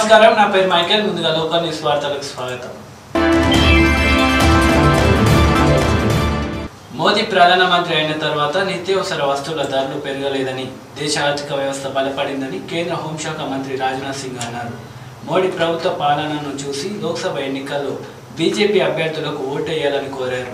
నమస్కారం నా పేరు మైకేల్ ముందుగా లోకల్ న్యూస్ వార్తలకు స్వాగతం మోదీ ప్రధానమంత్రి అయిన తర్వాత నిత్యావసర వస్తువుల ధరలు పెరగలేదని దేశ ఆర్థిక వ్యవస్థ బలపడిందని కేంద్ర హోంశాఖ మంత్రి రాజ్నాథ్ సింగ్ అన్నారు మోడీ ప్రభుత్వ పాలనను చూసి లోక్సభ ఎన్నికల్లో బీజేపీ అభ్యర్థులకు ఓటేయాలని కోరారు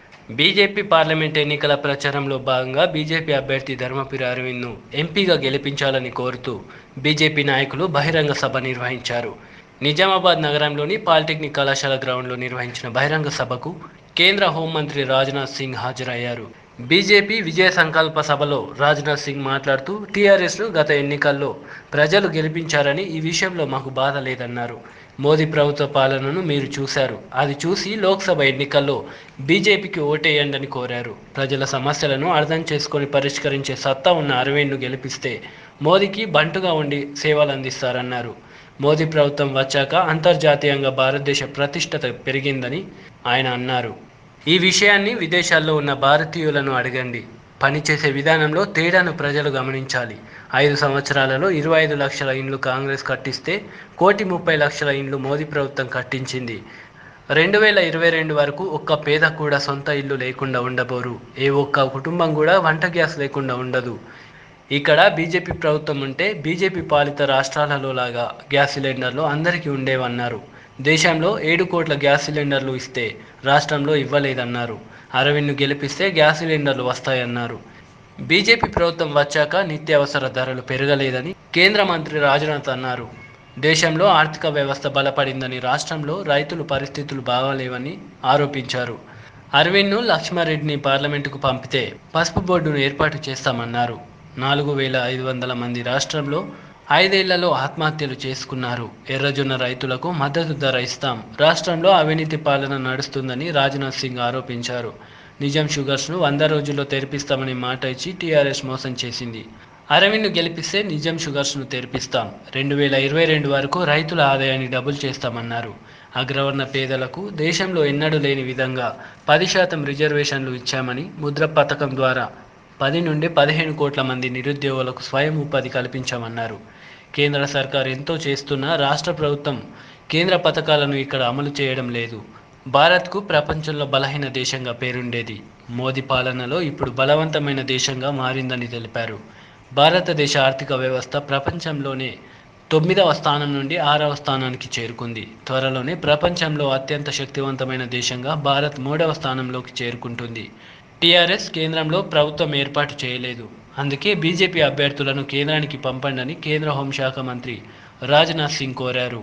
బీజేపీ పార్లమెంట్ ఎన్నికల ప్రచారంలో భాగంగా బీజేపీ అభ్యర్థి ధర్మపురి అరవింద్ను ఎంపీగా గెలిపించాలని కోరుతూ బీజేపీ నాయకులు బహిరంగ సభ నిర్వహించారు నిజామాబాద్ నగరంలోని పాలిటెక్నిక్ కళాశాల గ్రౌండ్లో నిర్వహించిన బహిరంగ సభకు కేంద్ర హోంమంత్రి రాజ్నాథ్ సింగ్ హాజరయ్యారు బీజేపీ విజయ సంకల్ప సభలో రాజ్నాథ్ సింగ్ మాట్లాడుతూ టీఆర్ఎస్ను గత ఎన్నికల్లో ప్రజలు గెలిపించారని ఈ విషయంలో మాకు బాధ లేదన్నారు మోదీ ప్రభుత్వ పాలనను మీరు చూశారు అది చూసి లోక్సభ ఎన్నికల్లో బీజేపీకి ఓటేయండి అని కోరారు ప్రజల సమస్యలను అర్థం చేసుకొని పరిష్కరించే సత్తా ఉన్న అరవింద్ను గెలిపిస్తే మోదీకి బంటుగా ఉండి సేవలు అందిస్తారన్నారు మోదీ ప్రభుత్వం వచ్చాక అంతర్జాతీయంగా భారతదేశ ప్రతిష్టత పెరిగిందని ఆయన అన్నారు ఈ విషయాన్ని విదేశాల్లో ఉన్న భారతీయులను అడగండి పనిచేసే విధానంలో తేడాను ప్రజలు గమనించాలి ఐదు సంవత్సరాలలో ఇరవై ఐదు లక్షల ఇండ్లు కాంగ్రెస్ కట్టిస్తే కోటి ముప్పై లక్షల ఇండ్లు మోదీ ప్రభుత్వం కట్టించింది రెండు వేల ఇరవై రెండు వరకు ఒక్క పేద కూడా సొంత ఇల్లు లేకుండా ఉండబోరు ఏ ఒక్క కుటుంబం కూడా వంట గ్యాస్ లేకుండా ఉండదు ఇక్కడ బీజేపీ ప్రభుత్వం ఉంటే బీజేపీ పాలిత రాష్ట్రాలలో లాగా గ్యాస్ సిలిండర్లు అందరికీ ఉండేవన్నారు దేశంలో ఏడు కోట్ల గ్యాస్ సిలిండర్లు ఇస్తే రాష్ట్రంలో ఇవ్వలేదన్నారు అరవింద్ను గెలిపిస్తే గ్యాస్ సిలిండర్లు వస్తాయన్నారు బీజేపీ ప్రభుత్వం వచ్చాక నిత్యావసర ధరలు పెరగలేదని కేంద్ర మంత్రి రాజ్నాథ్ అన్నారు దేశంలో ఆర్థిక వ్యవస్థ బలపడిందని రాష్ట్రంలో రైతుల పరిస్థితులు బాగాలేవని ఆరోపించారు అరవింద్ను లక్ష్మారెడ్డిని పార్లమెంటుకు పంపితే పసుపు బోర్డును ఏర్పాటు చేస్తామన్నారు నాలుగు వేల ఐదు వందల మంది రాష్ట్రంలో ఐదేళ్లలో ఆత్మహత్యలు చేసుకున్నారు ఎర్రజొన్న రైతులకు మద్దతు ధర ఇస్తాం రాష్ట్రంలో అవినీతి పాలన నడుస్తుందని రాజ్నాథ్ సింగ్ ఆరోపించారు నిజాం షుగర్స్ను వంద రోజుల్లో తెరిపిస్తామని మాట ఇచ్చి టీఆర్ఎస్ మోసం చేసింది అరవింద్ను గెలిపిస్తే నిజాం షుగర్స్ను తెరిపిస్తాం రెండు వేల ఇరవై రెండు వరకు రైతుల ఆదాయాన్ని డబుల్ చేస్తామన్నారు అగ్రవర్ణ పేదలకు దేశంలో ఎన్నడూ లేని విధంగా పది శాతం రిజర్వేషన్లు ఇచ్చామని ముద్ర పథకం ద్వారా పది నుండి పదిహేను కోట్ల మంది నిరుద్యోగులకు స్వయం ఉపాధి కల్పించామన్నారు కేంద్ర సర్కార్ ఎంతో చేస్తున్నా రాష్ట్ర ప్రభుత్వం కేంద్ర పథకాలను ఇక్కడ అమలు చేయడం లేదు భారత్కు ప్రపంచంలో బలహీన దేశంగా పేరుండేది మోదీ పాలనలో ఇప్పుడు బలవంతమైన దేశంగా మారిందని తెలిపారు భారతదేశ ఆర్థిక వ్యవస్థ ప్రపంచంలోనే తొమ్మిదవ స్థానం నుండి ఆరవ స్థానానికి చేరుకుంది త్వరలోనే ప్రపంచంలో అత్యంత శక్తివంతమైన దేశంగా భారత్ మూడవ స్థానంలోకి చేరుకుంటుంది టీఆర్ఎస్ కేంద్రంలో ప్రభుత్వం ఏర్పాటు చేయలేదు అందుకే బీజేపీ అభ్యర్థులను కేంద్రానికి పంపండి కేంద్ర హోంశాఖ మంత్రి రాజ్నాథ్ సింగ్ కోరారు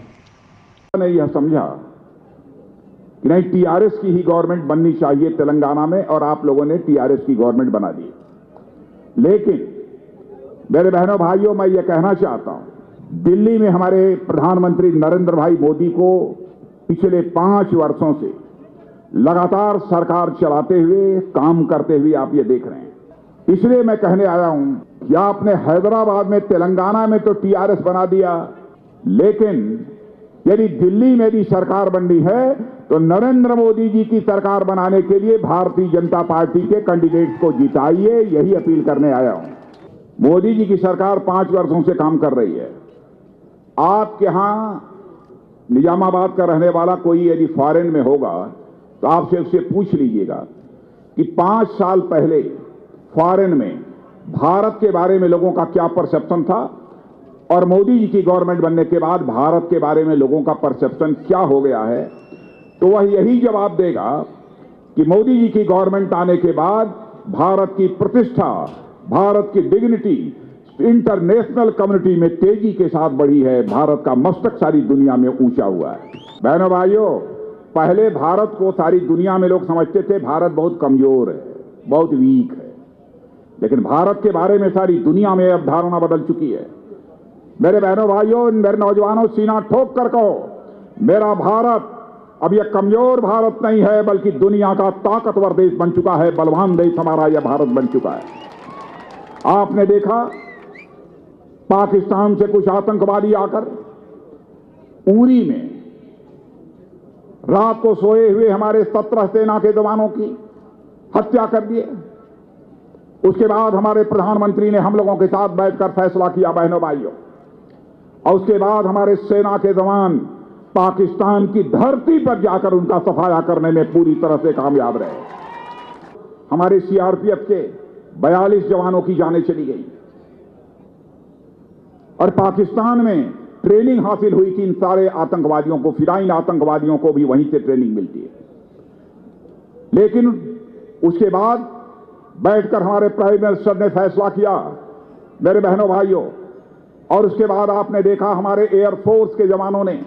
ने यह समझा कि नहीं टीआरएस की ही गवर्नमेंट बननी चाहिए तेलंगाना में और आप लोगों ने टीआरएस की गवर्नमेंट बना दी लेकिन मेरे बहनों भाइयों मैं ये कहना चाहता हूं दिल्ली में हमारे प्रधानमंत्री नरेंद्र भाई मोदी को पिछले पांच वर्षों से लगातार सरकार चलाते हुए काम करते हुए आप ये देख रहे हैं इसलिए मैं कहने आया हूं कि आपने हैदराबाद में तेलंगाना में तो टीआरएस बना दिया लेकिन यदि दिल्ली में भी सरकार बननी है तो नरेंद्र मोदी जी की सरकार बनाने के लिए भारतीय जनता पार्टी के कैंडिडेट्स को जिताइए यही अपील करने आया हूं मोदी जी की सरकार पांच वर्षों से काम कर रही है आपके यहां निजामाबाद का रहने वाला कोई यदि फॉरेन में होगा तो आपसे उससे पूछ लीजिएगा कि पांच साल पहले फॉरेन में भारत के बारे में लोगों का क्या परसेप्शन था और मोदी जी की गवर्नमेंट बनने के बाद भारत के बारे में लोगों का परसेप्शन क्या हो गया है तो वह यही जवाब देगा कि मोदी जी की गवर्नमेंट आने के बाद भारत की प्रतिष्ठा भारत की डिग्निटी इंटरनेशनल कम्युनिटी में तेजी के साथ बढ़ी है भारत का मस्तक सारी दुनिया में ऊंचा हुआ है बहनों भाइयों पहले भारत को सारी दुनिया में लोग समझते थे भारत बहुत कमजोर है बहुत वीक है लेकिन भारत के बारे में सारी दुनिया में अब धारणा बदल चुकी है मेरे बहनों भाइयों मेरे नौजवानों सीना ठोक कर कहो मेरा भारत अब यह कमजोर भारत नहीं है बल्कि दुनिया का ताकतवर देश बन चुका है बलवान देश हमारा यह भारत बन चुका है आपने देखा पाकिस्तान से कुछ आतंकवादी आकर उरी में रात को सोए हुए हमारे सत्रह सेना के जवानों की हत्या कर दिए उसके बाद हमारे प्रधानमंत्री ने हम लोगों के साथ बैठकर फैसला किया बहनों भाइयों और उसके बाद हमारे सेना के जवान पाकिस्तान की धरती पर जाकर उनका सफाया करने में पूरी तरह से कामयाब रहे हमारे सीआरपीएफ के 42 जवानों की जानें चली गई और पाकिस्तान में ट्रेनिंग हासिल हुई थी इन सारे आतंकवादियों को फिराइन आतंकवादियों को भी वहीं से ट्रेनिंग मिलती है लेकिन उसके बाद बैठकर हमारे प्राइम मिनिस्टर ने फैसला किया मेरे बहनों भाइयों और उसके बाद आपने देखा हमारे एयरफोर्स के जवानों ने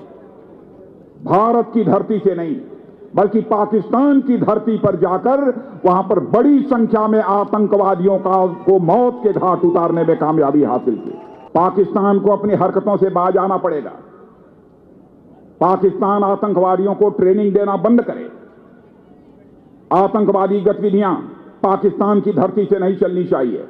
भारत की धरती से नहीं बल्कि पाकिस्तान की धरती पर जाकर वहां पर बड़ी संख्या में आतंकवादियों का को मौत के घाट उतारने में कामयाबी हासिल की पाकिस्तान को अपनी हरकतों से बाज आना पड़ेगा पाकिस्तान आतंकवादियों को ट्रेनिंग देना बंद करे आतंकवादी गतिविधियां पाकिस्तान की धरती से नहीं चलनी चाहिए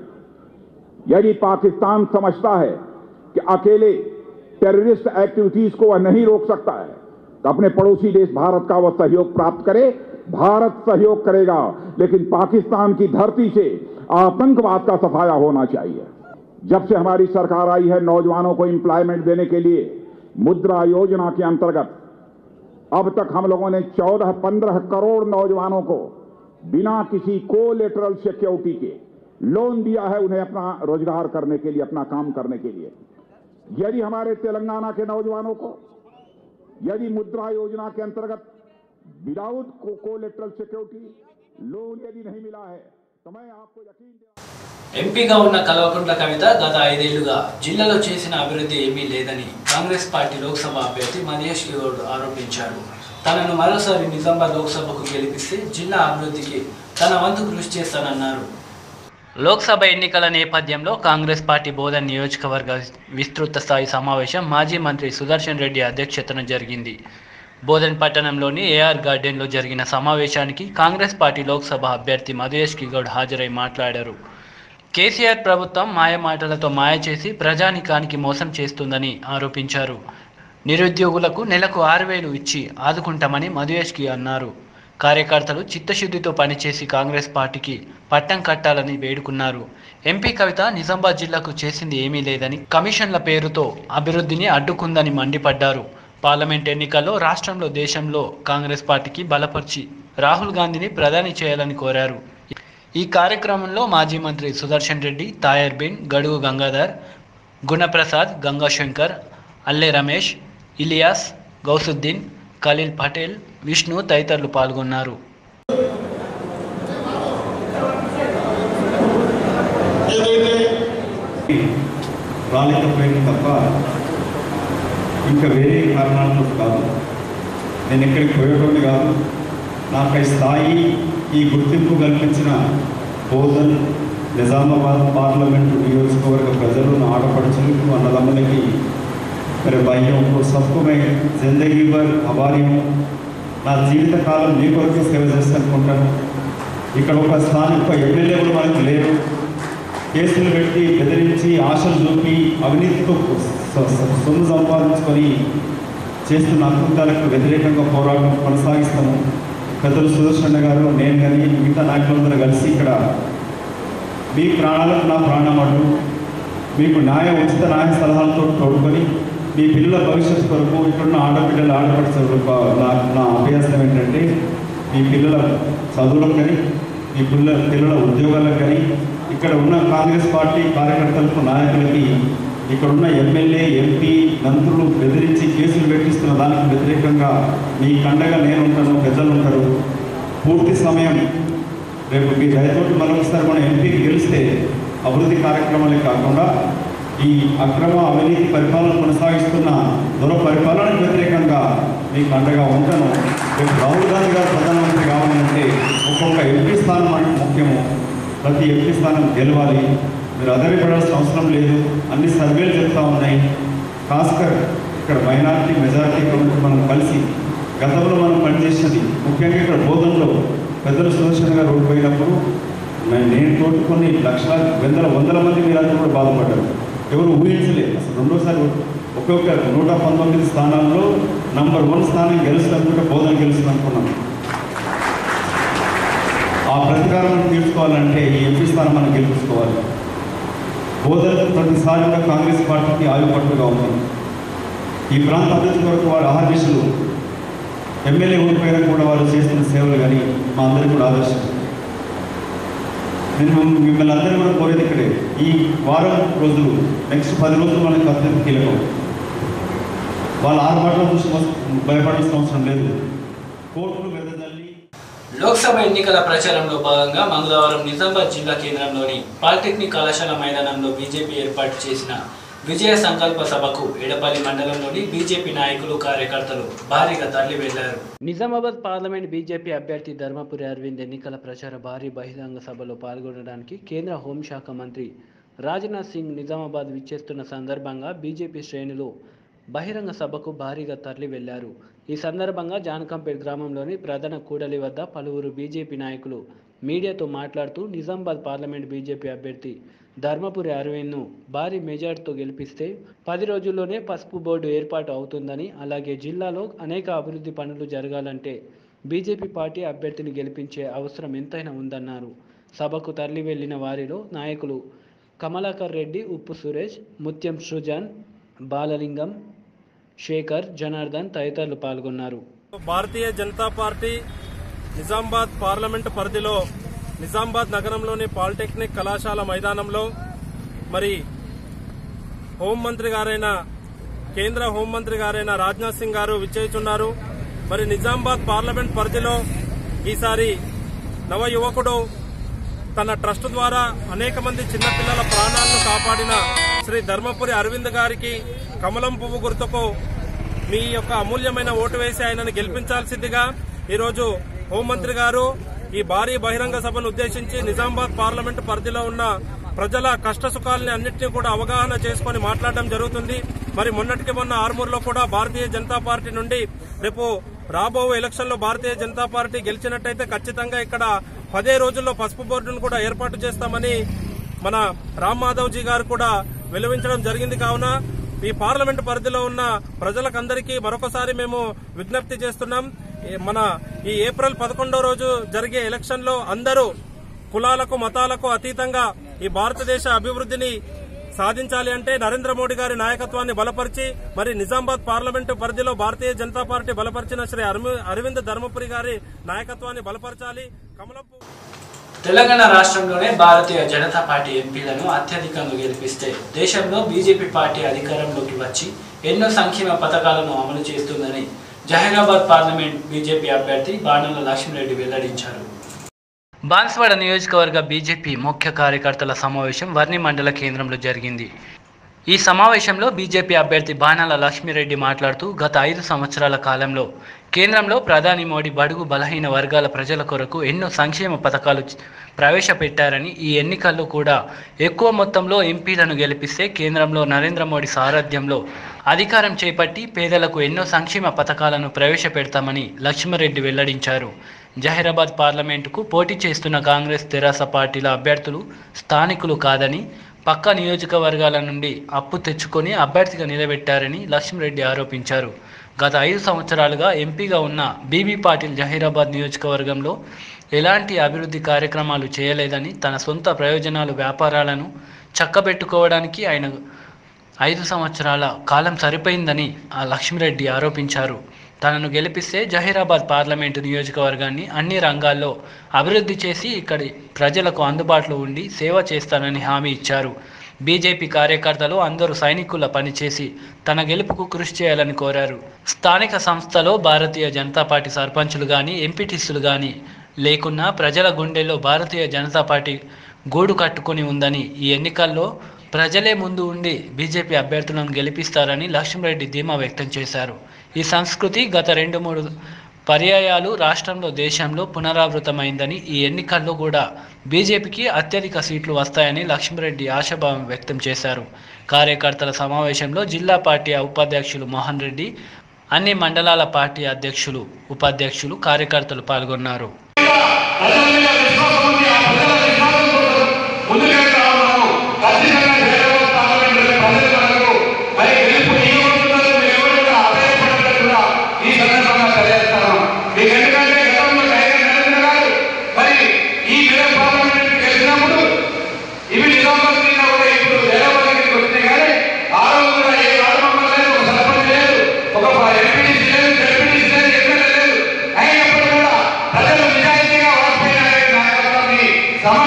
यदि पाकिस्तान समझता है कि अकेले टेररिस्ट एक्टिविटीज को वह नहीं रोक सकता है तो अपने पड़ोसी देश भारत का वह सहयोग प्राप्त करे भारत सहयोग करेगा लेकिन पाकिस्तान की धरती से आतंकवाद का सफाया होना चाहिए जब से हमारी सरकार आई है नौजवानों को एम्प्लॉयमेंट देने के लिए मुद्रा योजना के अंतर्गत अब तक हम लोगों ने 14-15 करोड़ नौजवानों को बिना किसी कोलेटरल सिक्योरिटी के लोन दिया है उन्हें अपना रोजगार करने के लिए अपना काम करने के लिए यदि हमारे तेलंगाना के नौजवानों को यदि मुद्रा योजना के अंतर्गत विदाउट कोलेटरल सिक्योरिटी लोन यदि नहीं मिला है तो मैं आपको यकीन दिला ఎంపీగా ఉన్న కల్వకుంట్ల కవిత గత ఐదేళ్లుగా జిల్లాలో చేసిన అభివృద్ధి ఏమీ లేదని కాంగ్రెస్ పార్టీ లోక్సభ అభ్యర్థి మహేష్ గౌడ్ ఆరోపించారు తనను మరోసారి నిజామాబాద్ లోక్సభకు గెలిపిస్తే జిల్లా అభివృద్ధికి తన వంతు కృషి చేస్తానన్నారు లోక్సభ ఎన్నికల నేపథ్యంలో కాంగ్రెస్ పార్టీ బోధన్ నియోజకవర్గ విస్తృత స్థాయి సమావేశం మాజీ మంత్రి సుదర్శన్ రెడ్డి అధ్యక్షతన జరిగింది బోధన్ పట్టణంలోని ఏఆర్ గార్డెన్లో జరిగిన సమావేశానికి కాంగ్రెస్ పార్టీ లోక్సభ అభ్యర్థి మధుయేష్ కిగౌడ్ హాజరై మాట్లాడారు కేసీఆర్ ప్రభుత్వం మాయమాటలతో మాయ చేసి ప్రజానికానికి మోసం చేస్తుందని ఆరోపించారు నిరుద్యోగులకు నెలకు ఆరు వేలు ఇచ్చి ఆదుకుంటామని మధుయేష్కి అన్నారు కార్యకర్తలు చిత్తశుద్ధితో పనిచేసి కాంగ్రెస్ పార్టీకి పట్టం కట్టాలని వేడుకున్నారు ఎంపీ కవిత నిజామాబాద్ జిల్లాకు చేసింది ఏమీ లేదని కమిషన్ల పేరుతో అభివృద్ధిని అడ్డుకుందని మండిపడ్డారు పార్లమెంట్ ఎన్నికల్లో రాష్ట్రంలో దేశంలో కాంగ్రెస్ పార్టీకి బలపరిచి రాహుల్ గాంధీని ప్రధాని చేయాలని కోరారు ఈ కార్యక్రమంలో మాజీ మంత్రి సుదర్శన్ రెడ్డి తాయర్ బిన్ గడుగు గంగాధర్ గుణప్రసాద్ గంగాశంకర్ అల్లె రమేష్ ఇలియాస్ గౌసుద్దీన్ ఖలీల్ పటేల్ విష్ణు తదితరులు పాల్గొన్నారు ఏదైతే రాలేకపోయింది తప్ప ఇంకా వేరే కారణాలతో కాదు నేను ఎక్కడికి పోయేటోని కాదు నాకు ఈ స్థాయి ఈ గుర్తింపు కల్పించిన బోధన్ నిజామాబాద్ పార్లమెంటు నియోజకవర్గ ప్రజలు నా ఆడపడుచులకు అన్నదమ్ములకి మరి భయం సబ్కు మే జిందగీ భర్ అభార్యం నా జీవితకాలం మీ కొరకు సేవ చేస్తానుకుంటాను ఇక్కడ ఒక స్థానిక ఎమ్మెల్యే కూడా మనకు లేరు కేసులు పెట్టి బెదిరించి ఆశలు చూపి అవినీతితో సొ- సొ- సొమ్ము సంపాదించుకొని చేస్తున్న అకృతాలకు వ్యతిరేకంగా పోరాటం కొనసాగిస్తాము పెద్దలు సుదర్శన్ గారు నేను కానీ మిగతా నాయకులందరూ కలిసి ఇక్కడ మీ ప్రాణాలకు నా ప్రాణం అడ్డు మీకు న్యాయ ఉచిత న్యాయ సలహాలతో తోడుకొని మీ పిల్లల భవిష్యత్తు కొరకు ఇక్కడున్న ఆడబిడ్డలు ఆడపడుచు నా నా అభ్యాసం ఏంటంటే మీ పిల్లల చదువులకు కానీ మీ పిల్లల పిల్లల ఉద్యోగాలకు కానీ ఇక్కడ ఉన్న కాంగ్రెస్ పార్టీ కార్యకర్తలకు నాయకులకి ఇక్కడ ఉన్న ఎమ్మెల్యే ఎంపీ మంత్రులు బెదిరించి కేసులు పెట్టిస్తున్న దానికి వ్యతిరేకంగా మీ కండగా నేను ఉంటాను పెద్దలు ఉంటారు పూర్తి సమయం రేపు మీ దయతోటి మరొకసారి మన ఎంపీకి గెలిస్తే అభివృద్ధి కార్యక్రమాలే కాకుండా ఈ అక్రమ అవినీతి పరిపాలన కొనసాగిస్తున్న దొర పరిపాలనకు వ్యతిరేకంగా మీకు అండగా ఉంటాను రేపు రాహుల్ గాంధీ గారు ప్రధానమంత్రి కావాలంటే ఒక్కొక్క ఎంపీ స్థానం మనకు ముఖ్యము ప్రతి ఎంపీ స్థానం గెలవాలి మీరు అధైర్యపడాల్సిన అవసరం లేదు అన్ని సర్వేలు చెప్తా ఉన్నాయి కాస్కర్ ఇక్కడ మైనారిటీ మెజారిటీ కమిటీ మనం కలిసి గతంలో మనం పనిచేసినది ముఖ్యంగా ఇక్కడ బోధనలో పెద్దలు సుదర్శన్ గారు ఓడిపోయినప్పుడు మే- నేను తోటి కొన్ని లక్షల వందల వందల మంది మీరందరూ కూడా బాధపడ్డారు ఎవరు ఊహించలేదు అసలు రెండోసారి ఒక్కొక్క నూట పంతొమ్మిది స్థానాల్లో నంబర్ వన్ స్థానం గెలుస్తున్నట్టు బోధన గెలుస్తుంది అనుకున్నాం ఆ ప్రతికారం తీర్చుకోవాలంటే ఈ ఎంపీ స్థానం మనం గెలుచుకోవాలి బోధన ప్రతిసారి కూడా కాంగ్రెస్ పార్టీకి ఆయుపట్టుగా ఉంది ఈ ప్రాంత అభివృద్ధి కొరకు వారు ఆహర్నిశలు ఎమ్మెల్యే ఓడిపోయినా కూడా వారు చేస్తున్న సేవలు కానీ మా అందరికీ కూడా ఆదర్శం నేను మిమ్- మిమ్మల్ని అందరూ కూడా కోరేది ఇక్కడే ఈ వారం రోజులు నెక్స్ట్ పది రోజులు మనకు అత్యంత కీలకం వాళ్ళు ఆరు మాటలు చూసి వస్- భయపడాల్సిన అవసరం లేదు కోర్టులు వెదజల్లి లోక్సభ ఎన్నికల ప్రచారంలో భాగంగా మంగళవారం నిజామాబాద్ జిల్లా కేంద్రంలోని పాలిటెక్నిక్ కళాశాల మైదానంలో బీజేపీ ఏర్పాటు చేసిన విజయ సంకల్ప సభకు ఎడపల్లి మండలంలోని బీజేపీ నాయకులు కార్యకర్తలు భారీగా తరలి వెళ్లారు నిజామాబాద్ పార్లమెంట్ బీజేపీ అభ్యర్థి ధర్మపురి అరవింద్ ఎన్నికల ప్రచార భారీ బహిరంగ సభలో పాల్గొనడానికి కేంద్ర హోంశాఖ మంత్రి రాజ్నాథ్ సింగ్ నిజామాబాద్ విచ్చేస్తున్న సందర్భంగా బీజేపీ శ్రేణులు బహిరంగ సభకు భారీగా తరలి వెళ్లారు ఈ సందర్భంగా జానకంపేట్ గ్రామంలోని ప్రధాన కూడలి వద్ద పలువురు బీజేపీ నాయకులు మీడియాతో మాట్లాడుతూ నిజామాబాద్ పార్లమెంట్ బీజేపీ అభ్యర్థి ధర్మపురి అరవింద్ను భారీ మెజార్టీతో గెలిపిస్తే పది రోజుల్లోనే పసుపు బోర్డు ఏర్పాటు అవుతుందని అలాగే జిల్లాలో అనేక అభివృద్ధి పనులు జరగాలంటే బీజేపీ పార్టీ అభ్యర్థిని గెలిపించే అవసరం ఎంతైనా ఉందన్నారు సభకు తరలి వెళ్లిన వారిలో నాయకులు కమలాకర్ రెడ్డి ఉప్పు సురేష్ ముత్యం సృజన్ బాలలింగం శేఖర్ జనార్దన్ తదితరులు పాల్గొన్నారు భారతీయ జనతా పార్టీ నిజామాబాద్ పార్లమెంటు పరిధిలో నిజామాబాద్ నగరంలోని పాలిటెక్నిక్ కళాశాల మైదానంలో మరి హోంమంత్రి గారైన కేంద్ర హోంమంత్రి గారైన రాజ్నాథ్ సింగ్ గారు విచ్చేస్తున్నారు మరి నిజామాబాద్ పార్లమెంట్ పరిధిలో ఈసారి నవ యువకుడు తన ట్రస్ట్ ద్వారా అనేక మంది చిన్నపిల్లల ప్రాణాలను కాపాడిన శ్రీ ధర్మపురి అరవింద్ గారికి కమలం పువ్వు గుర్తుకు మీ యొక్క అమూల్యమైన ఓటు వేసి ఆయనను గెలిపించాల్సిందిగా ఈరోజు హోంమంత్రి గారు ఈ భారీ బహిరంగ సభను ఉద్దేశించి నిజామాబాద్ పార్లమెంటు పరిధిలో ఉన్న ప్రజల కష్ట సుఖాలని అన్నింటినీ కూడా అవగాహన చేసుకొని మాట్లాడడం జరుగుతుంది మరి మొన్నటికి మొన్న ఆర్మూర్లో కూడా భారతీయ జనతా పార్టీ నుండి రేపు రాబో ఎలక్షన్ లో భారతీయ జనతా పార్టీ గెలిచినట్టయితే ఖచ్చితంగా ఇక్కడ పదే రోజుల్లో పసుపు బోర్డును కూడా ఏర్పాటు చేస్తామని మన రామ్ మాధవ్ జీ గారు కూడా వెలువించడం జరిగింది కావున ఈ పార్లమెంట్ పరిధిలో ఉన్న ప్రజలకందరికీ మరొకసారి మేము విజ్ఞప్తి చేస్తున్నాం ఈ మన ఈ ఏప్రిల్ పదకొండో రోజు జరిగే ఎలక్షన్ లో అందరూ కులాలకు మతాలకు అతీతంగా ఈ భారతదేశ అభివృద్ధిని సాధించాలి అంటే నరేంద్ర మోడీ గారి నాయకత్వాన్ని బలపరిచి మరి నిజామాబాద్ పార్లమెంటు పరిధిలో భారతీయ జనతా పార్టీ బలపరిచిన శ్రీ అరవి- అరవింద్ ధర్మపురి గారి నాయకత్వాన్ని బలపరచాలి కమలపు తెలంగాణ రాష్ట్రంలోనే భారతీయ జనతా పార్టీ ఎంపీలను అత్యధికంగా గెలిపిస్తే దేశంలో బీజేపీ పార్టీ అధికారంలోకి వచ్చి ఎన్నో సంక్షేమ పథకాలను అమలు చేస్తుందని జహీరాబాద్ పార్లమెంట్ బీజేపీ అభ్యర్థి బాణంల లక్ష్మీరెడ్డి వెల్లడించారు బాన్స్వాడ నియోజకవర్గ బీజేపీ ముఖ్య కార్యకర్తల సమావేశం వర్ణి మండల కేంద్రంలో జరిగింది ఈ సమావేశంలో బీజేపీ అభ్యర్థి బాణాల లక్ష్మీరెడ్డి మాట్లాడుతూ గత ఐదు సంవత్సరాల కాలంలో కేంద్రంలో ప్రధాని మోడీ బడుగు బలహీన వర్గాల ప్రజల కొరకు ఎన్నో సంక్షేమ పథకాలు చ- ప్రవేశపెట్టారని ఈ ఎన్నికల్లో కూడా ఎక్కువ మొత్తంలో ఎంపీలను గెలిపిస్తే కేంద్రంలో నరేంద్ర మోడీ సారథ్యంలో అధికారం చేపట్టి పేదలకు ఎన్నో సంక్షేమ పథకాలను ప్రవేశపెడతామని లక్ష్మారెడ్డి వెల్లడించారు జహీరాబాద్ పార్లమెంటుకు పోటీ చేస్తున్న కాంగ్రెస్ తెరాస పార్టీల అభ్యర్థులు స్థానికులు కాదని పక్క నియోజకవర్గాల నుండి అప్పు తెచ్చుకొని అభ్యర్థిగా నిలబెట్టారని లక్ష్మరెడ్డి ఆరోపించారు గత ఐదు సంవత్సరాలుగా ఎంపీగా ఉన్న బీబీ పాటిల్ జహీరాబాద్ నియోజకవర్గంలో ఎలాంటి అభివృద్ధి కార్యక్రమాలు చేయలేదని తన సొంత ప్రయోజనాలు వ్యాపారాలను చక్కబెట్టుకోవడానికి ఆయన ఐదు సంవత్సరాల కాలం సరిపోయిందని ఆ లక్ష్మిరెడ్డి ఆరోపించారు తనను గెలిపిస్తే జహీరాబాద్ పార్లమెంటు నియోజకవర్గాన్ని అన్ని రంగాల్లో అభివృద్ధి చేసి ఇక్కడి ప్రజలకు అందుబాటులో ఉండి సేవ చేస్తానని హామీ ఇచ్చారు బీజేపీ కార్యకర్తలు అందరూ సైనికుల పనిచేసి తన గెలుపుకు కృషి చేయాలని కోరారు స్థానిక సంస్థలో భారతీయ జనతా పార్టీ సర్పంచులు కానీ ఎంపీటీసీలు కానీ లేకున్నా ప్రజల గుండెల్లో భారతీయ జనతా పార్టీ గూడు కట్టుకొని ఉందని ఈ ఎన్నికల్లో ప్రజలే ముందు ఉండి బీజేపీ అభ్యర్థులను గెలిపిస్తారని లక్ష్మరెడ్డి ధీమా వ్యక్తం చేశారు ఈ సంస్కృతి గత రెండు మూడు పర్యాయాలు రాష్ట్రంలో దేశంలో పునరావృతమైందని ఈ ఎన్నికల్లో కూడా బీజేపీకి అత్యధిక సీట్లు వస్తాయని లక్ష్మరెడ్డి ఆశాభావం వ్యక్తం చేశారు కార్యకర్తల సమావేశంలో జిల్లా పార్టీ ఉపాధ్యక్షులు మోహన్ రెడ్డి అన్ని మండలాల పార్టీ అధ్యక్షులు ఉపాధ్యక్షులు కార్యకర్తలు పాల్గొన్నారు ప్రజల మీద విశ్వాసం ఉంది ఆ ప్రజల విశ్వాసం కోసం ముందుకెళ్తా ఉన్నాము ఖచ్చితంగా హైదరాబాద్ పార్లమెంట్ ప్రజల వరకు మరి గెలుపు ఈ ఉంటుందో మీరు ఎవరు కూడా అభయపడతారు కూడా ఈ సందర్భంగా తెలియజేస్తాను మీకు ఎందుకంటే గతంలో టైగర్ నరేంద్ర గారు మరి ఈ మెదక్ పార్లమెంట్ గెలిచినప్పుడు ఇవి నిజామాబాద్ కింద కూడా ఇప్పుడు హైదరాబాద్ దగ్గరికి వచ్చినాయి కానీ ఆ రోజు కూడా ఏ రాజమమ్మల్ లేదు ఒక సర్పంచ్ లేదు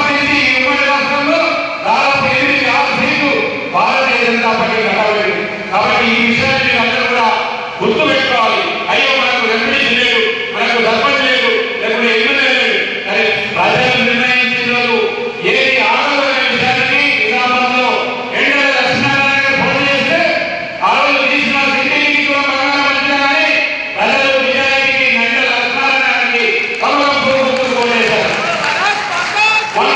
సంబంధించి ఈ ఉమ్మడి రాష్ట్రంలో దాదాపు ఎనిమిది ఆరు సీట్లు భారతీయ జనతా పార్టీ కట్టబడింది కాబట్టి ఈ విషయాన్ని మీరు అందరూ కూడా గుర్తు పెట్టుకోవాలి అయ్యో మనకు ఎంపీసీ లేదు మనకు సర్పంచ్ లేదు లేకుంటే ఎమ్మెల్యే లేదు అరే ప్రజలు నిర్ణయించిన రోజు ఏది ఆనందమైన విషయానికి నిజామాబాద్లో ఎండల లక్ష్మీనారాయణ గారు ఫోన్ చేస్తే ఆ రోజు తీసిన సిటీకి కూడా బంగారం వచ్చినా కానీ ప్రజలు నిజాయితీకి ఎండల లక్ష్మీనారాయణకి కమలం పూర్వకు కోటేశారు మొన్న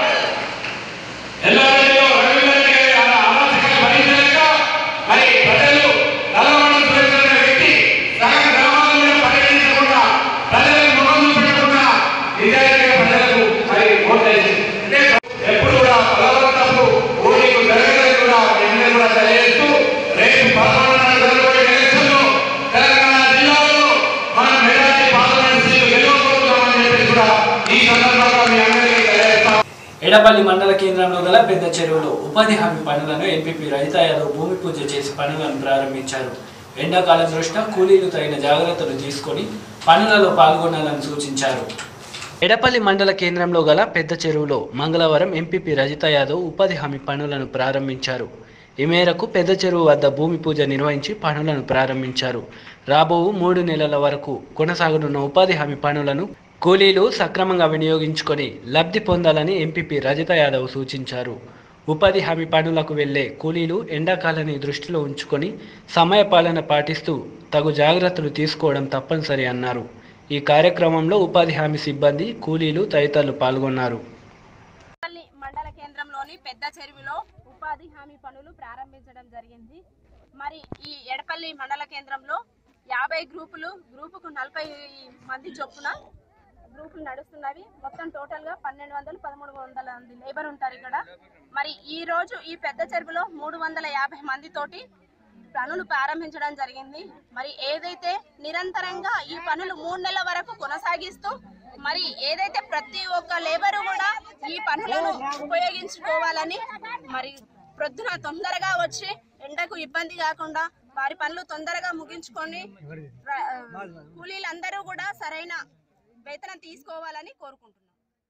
ఎల్లారెడ్డిలో రవీంద్రరెడ్డి గారి ఆ ఆలోచనలు భరించలేక మరి ప్రజలు నల్లమణి సురేంద్ర అనే వ్యక్తి సగం గ్రామాల మీద పర్యటించకుండా ప్రజలకు ముఖం చూపెట్టకుండా నిజాయితీగా ప్రజలకు మరి ఓటేసి అంటే ఎప్పుడు కూడా బలవంతపు ఓడికు జరగదని కూడా నిన్న కూడా తెలియజేస్తూ రేపు పదకొండు నాడు జరగబోయే ఎలక్షన్లో తెలంగాణ జిల్లాలో మనం మెజార్టీ పార్లమెంట్ సీట్లు గెలవబోతున్నామని చెప్పేసి కూడా ఈ సందర్భంగా మీ అందరికీ తెలియజేస్తాం ఎడపల్లి మండల కేంద్రంలో గల పెద్ద చెరువులో ఉపాధి హామీ పనులను ఎంపీపీ రజిత యాదవ్ భూమి పూజ చేసి పనులను ప్రారంభించారు ఎండాకాలం దృష్ట్యా కూలీలు తగిన జాగ్రత్తలు తీసుకొని పనులలో పాల్గొనాలని సూచించారు ఎడపల్లి మండల కేంద్రంలో గల పెద్ద చెరువులో మంగళవారం ఎంపీపీ రజిత యాదవ్ ఉపాధి హామీ పనులను ప్రారంభించారు ఈ మేరకు పెద్ద చెరువు వద్ద భూమి పూజ నిర్వహించి పనులను ప్రారంభించారు రాబో మూడు నెలల వరకు కొనసాగనున్న ఉపాధి హామీ పనులను కూలీలు సక్రమంగా వినియోగించుకొని లబ్ధి పొందాలని ఎంపీపీ రజిత యాదవ్ సూచించారు ఉపాధి హామీ పనులకు వెళ్లే కూలీలు ఎండాకాలాన్ని దృష్టిలో ఉంచుకొని సమయపాలన పాటిస్తూ తగు జాగ్రత్తలు తీసుకోవడం తప్పనిసరి అన్నారు ఈ కార్యక్రమంలో ఉపాధి హామీ సిబ్బంది కూలీలు తదితరులు పాల్గొన్నారు పల్లి మండల కేంద్రంలోని పెద్ద చెరువులో ఉపాధి హామీ పనులు ప్రారంభించడం జరిగింది మరి ఈ ఎడపల్లి మండల కేంద్రంలో యాభై గ్రూపులు గ్రూపుకు నలభై మంది చొప్పున గ్రూపులు నడుస్తున్నవి మొత్తం టోటల్ గా పన్నెండు వందలు పదమూడు వందల మంది లేబర్ ఉంటారు ఇక్కడ మరి ఈ రోజు ఈ పెద్ద చెరువులో మూడు వందల యాభై మంది తోటి పనులు ప్రారంభించడం జరిగింది మరి ఏదైతే నిరంతరంగా ఈ పనులు మూడు నెలల వరకు కొనసాగిస్తూ మరి ఏదైతే ప్రతి ఒక్క లేబరు కూడా ఈ పనులను ఉపయోగించుకోవాలని మరి ప్రొద్దున తొందరగా వచ్చి ఎండకు ఇబ్బంది కాకుండా వారి పనులు తొందరగా ముగించుకొని ర- ఆ, కూలీలందరూ కూడా సరైన వేతనం తీసుకోవాలని కోరుకుంటున్నాం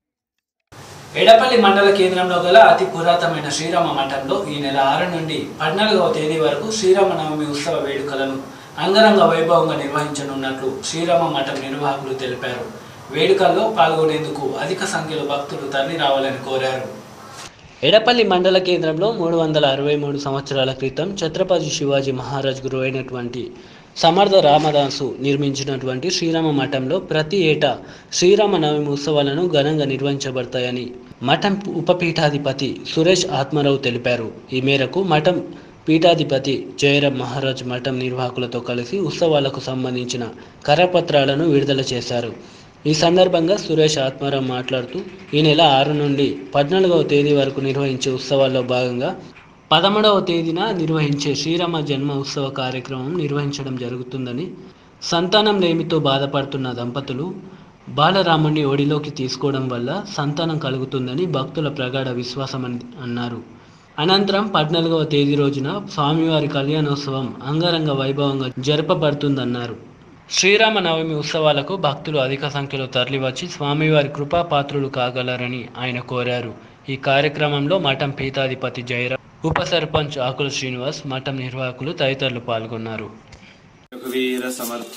ఎడపల్లి మండల కేంద్రంలో గల అతి పురాతనమైన శ్రీరామ మఠంలో ఈ నెల ఆరు నుండి పద్నాలుగవ తేదీ వరకు శ్రీరామనవమి ఉత్సవ వేడుకలను అంగరంగ వైభవంగా నిర్వహించనున్నట్లు శ్రీరామ మఠం నిర్వాహకులు తెలిపారు వేడుకల్లో పాల్గొనేందుకు అధిక సంఖ్యలో భక్తులు తరలి రావాలని కోరారు ఎడపల్లి మండల కేంద్రంలో మూడు వందల అరవై మూడు సంవత్సరాల క్రితం ఛత్రపతి శివాజీ మహారాజ్ గురువు అయినటువంటి సమర్థ రామదాసు నిర్మించినటువంటి శ్రీరామ మఠంలో ప్రతి ఏటా శ్రీరామ నవమి ఉత్సవాలను ఘనంగా నిర్వహించబడతాయని మఠం ఉపపీఠాధిపతి సురేష్ ఆత్మారావు తెలిపారు ఈ మేరకు మఠం పీఠాధిపతి జయరాం మహారాజ్ మఠం నిర్వాహకులతో కలిసి ఉత్సవాలకు సంబంధించిన కరపత్రాలను విడుదల చేశారు ఈ సందర్భంగా సురేష్ ఆత్మారావు మాట్లాడుతూ ఈ నెల ఆరు నుండి పద్నాలుగవ తేదీ వరకు నిర్వహించే ఉత్సవాల్లో భాగంగా పదమూడవ తేదీన నిర్వహించే శ్రీరామ జన్మ ఉత్సవ కార్యక్రమం నిర్వహించడం జరుగుతుందని సంతానం లేమితో బాధపడుతున్న దంపతులు బాలరాముడిని ఒడిలోకి తీసుకోవడం వల్ల సంతానం కలుగుతుందని భక్తుల ప్రగాఢ విశ్వాసం అని అన్నారు అనంతరం పద్నాలుగవ తేదీ రోజున స్వామివారి కళ్యాణోత్సవం అంగరంగ వైభవంగా జరపబడుతుందన్నారు శ్రీరామ నవమి ఉత్సవాలకు భక్తులు అధిక సంఖ్యలో తరలివచ్చి స్వామివారి కృపా పాత్రులు కాగలరని ఆయన కోరారు ఈ కార్యక్రమంలో మఠం పీఠాధిపతి జయరాం ఉప సర్పంచ్ ఆకుల శ్రీనివాస్ మఠం నిర్వాహకులు తదితరులు పాల్గొన్నారు రఘువీర సమర్థ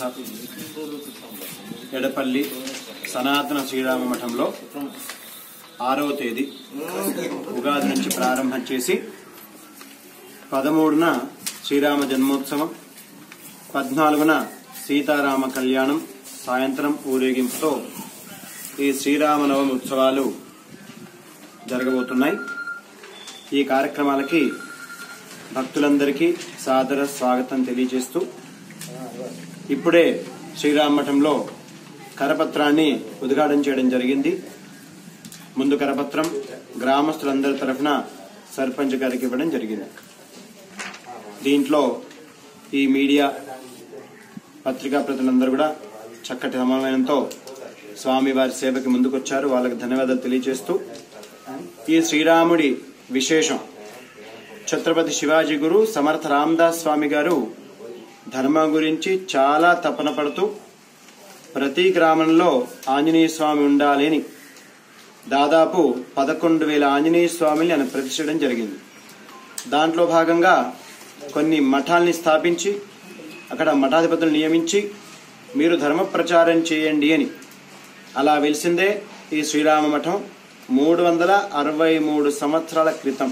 ఎడపల్లి సనాతన శ్రీరామ మఠంలో ఆరవ తేదీ ఉగాది నుంచి ప్రారంభం చేసి పదమూడున శ్రీరామ జన్మోత్సవం పద్నాలుగున సీతారామ కళ్యాణం సాయంత్రం ఊరేగింపుతో ఈ శ్రీరామనవమి ఉత్సవాలు జరగబోతున్నాయి ఈ కార్యక్రమాలకి భక్తులందరికీ సాదర స్వాగతం తెలియజేస్తూ ఇప్పుడే శ్రీరామ మఠంలో కరపత్రాన్ని ఉద్ఘాటన చేయడం జరిగింది ముందు కరపత్రం గ్రామస్తులందరి తరఫున సర్పంచ్ గారికి ఇవ్వడం జరిగింది దీంట్లో ఈ మీడియా పత్రికా ప్రతినిధులందరూ కూడా చక్కటి సమన్వయంతో స్వామివారి సేవకి ముందుకొచ్చారు వాళ్ళకి ధన్యవాదాలు తెలియజేస్తూ ఈ శ్రీరాముడి విశేషం ఛత్రపతి శివాజీ గురు సమర్థ రామదాస్ స్వామి గారు ధర్మం గురించి చాలా తపన పడుతూ ప్రతి గ్రామంలో ఆంజనేయ స్వామి ఉండాలి అని దాదాపు పదకొండు వేల ఆంజనేయ స్వామిని ఆయన ప్రతిష్ఠించడం జరిగింది దాంట్లో భాగంగా కొన్ని మఠాల్ని స్థాపించి అక్కడ మఠాధిపతులు నియమించి మీరు ధర్మ ప్రచారం చేయండి అని అలా వెలిసిందే ఈ శ్రీరామ మఠం మూడు వందల అరవై మూడు సంవత్సరాల క్రితం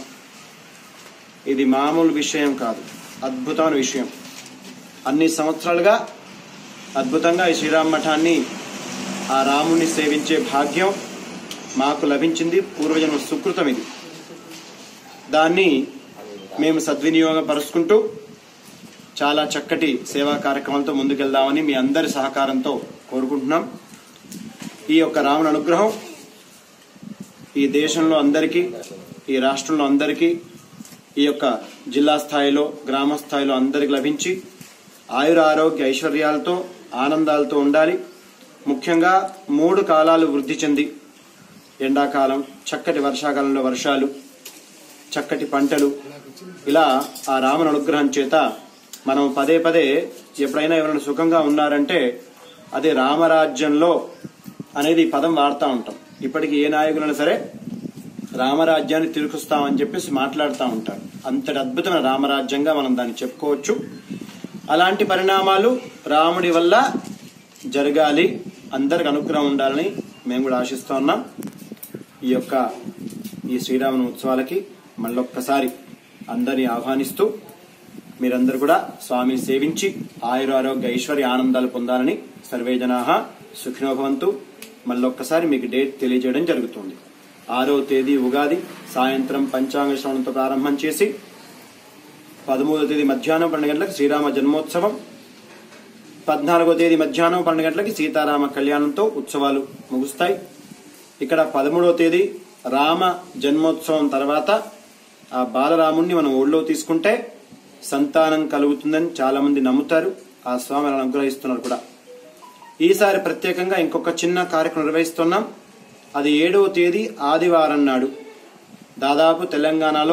ఇది మామూలు విషయం కాదు అద్భుతమైన విషయం అన్ని సంవత్సరాలుగా అద్భుతంగా ఈ శ్రీరామ మఠాన్ని ఆ రాముని సేవించే భాగ్యం మాకు లభించింది పూర్వజన్మ సుకృతం ఇది దాన్ని మేము సద్వినియోగపరుచుకుంటూ చాలా చక్కటి సేవా కార్యక్రమాలతో ముందుకెళ్దామని మీ అందరి సహకారంతో కోరుకుంటున్నాం ఈ యొక్క రాముని అనుగ్రహం ఈ దేశంలో అందరికీ ఈ రాష్ట్రంలో అందరికీ ఈ యొక్క జిల్లా స్థాయిలో గ్రామ స్థాయిలో అందరికి లభించి ఆయుర ఆరోగ్య ఐశ్వర్యాలతో ఆనందాలతో ఉండాలి ముఖ్యంగా మూడు కాలాలు వృద్ధి చెంది ఎండాకాలం చక్కటి వర్షాకాలంలో వర్షాలు చక్కటి పంటలు ఇలా ఆ రాముని అనుగ్రహం చేత మనం పదే పదే ఎప్పుడైనా ఎవరైనా సుఖంగా ఉన్నారంటే అది రామరాజ్యంలో అనేది ఈ పదం వాడుతూ ఉంటాం ఇప్పటికి ఏ నాయకులైనా సరే రామరాజ్యాన్ని తిరుగుస్తామని చెప్పేసి మాట్లాడుతూ ఉంటారు అంతటి అద్భుతమైన రామరాజ్యంగా మనం దాన్ని చెప్పుకోవచ్చు అలాంటి పరిణామాలు రాముడి వల్ల జరగాలి అందరికి అనుగ్రహం ఉండాలని మేము కూడా ఆశిస్తూ ఉన్నాం ఈ యొక్క ఈ శ్రీరామన ఉత్సవాలకి మళ్ళొక్కసారి అందరినీ ఆహ్వానిస్తూ మీరందరూ కూడా స్వామిని సేవించి ఆయురారోగ్య ఐశ్వర్య ఆనందాలు పొందాలని సర్వే జనా సుఖినోభవంతు మళ్ళొక్కసారి మీకు డేట్ తెలియజేయడం జరుగుతుంది ఆరో తేదీ ఉగాది సాయంత్రం పంచాంగ శ్రవణంతో ప్రారంభం చేసి పదమూడో తేదీ మధ్యాహ్నం పన్నెండు గంటలకు శ్రీరామ జన్మోత్సవం పద్నాలుగో తేదీ మధ్యాహ్నం పన్నెండు గంటలకి సీతారామ కళ్యాణంతో ఉత్సవాలు ముగుస్తాయి ఇక్కడ పదమూడవ తేదీ రామ జన్మోత్సవం తర్వాత ఆ బాలరాముణ్ణి మనం ఒళ్ళో తీసుకుంటే సంతానం కలుగుతుందని చాలా మంది నమ్ముతారు ఆ స్వామి అలా అనుగ్రహిస్తున్నారు కూడా ఈసారి ప్రత్యేకంగా ఇంకొక చిన్న కార్యక్రమం నిర్వహిస్తున్నాం అది ఏడవ తేదీ ఆదివారం నాడు దాదాపు తెలంగాణలో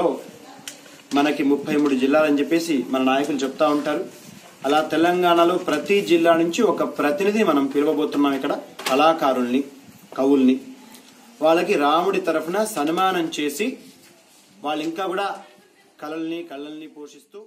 మనకి ముప్పై మూడు జిల్లాలని చెప్పేసి మన నాయకులు చెప్తా ఉంటారు అలా తెలంగాణలో ప్రతి జిల్లా నుంచి ఒక ప్రతినిధి మనం పిలవబోతున్నాం ఇక్కడ కళాకారుల్ని కవుల్ని వాళ్ళకి రాముడి తరఫున సన్మానం చేసి వాళ్ళు ఇంకా కూడా కళల్ని కళ్ళల్ని పోషిస్తూ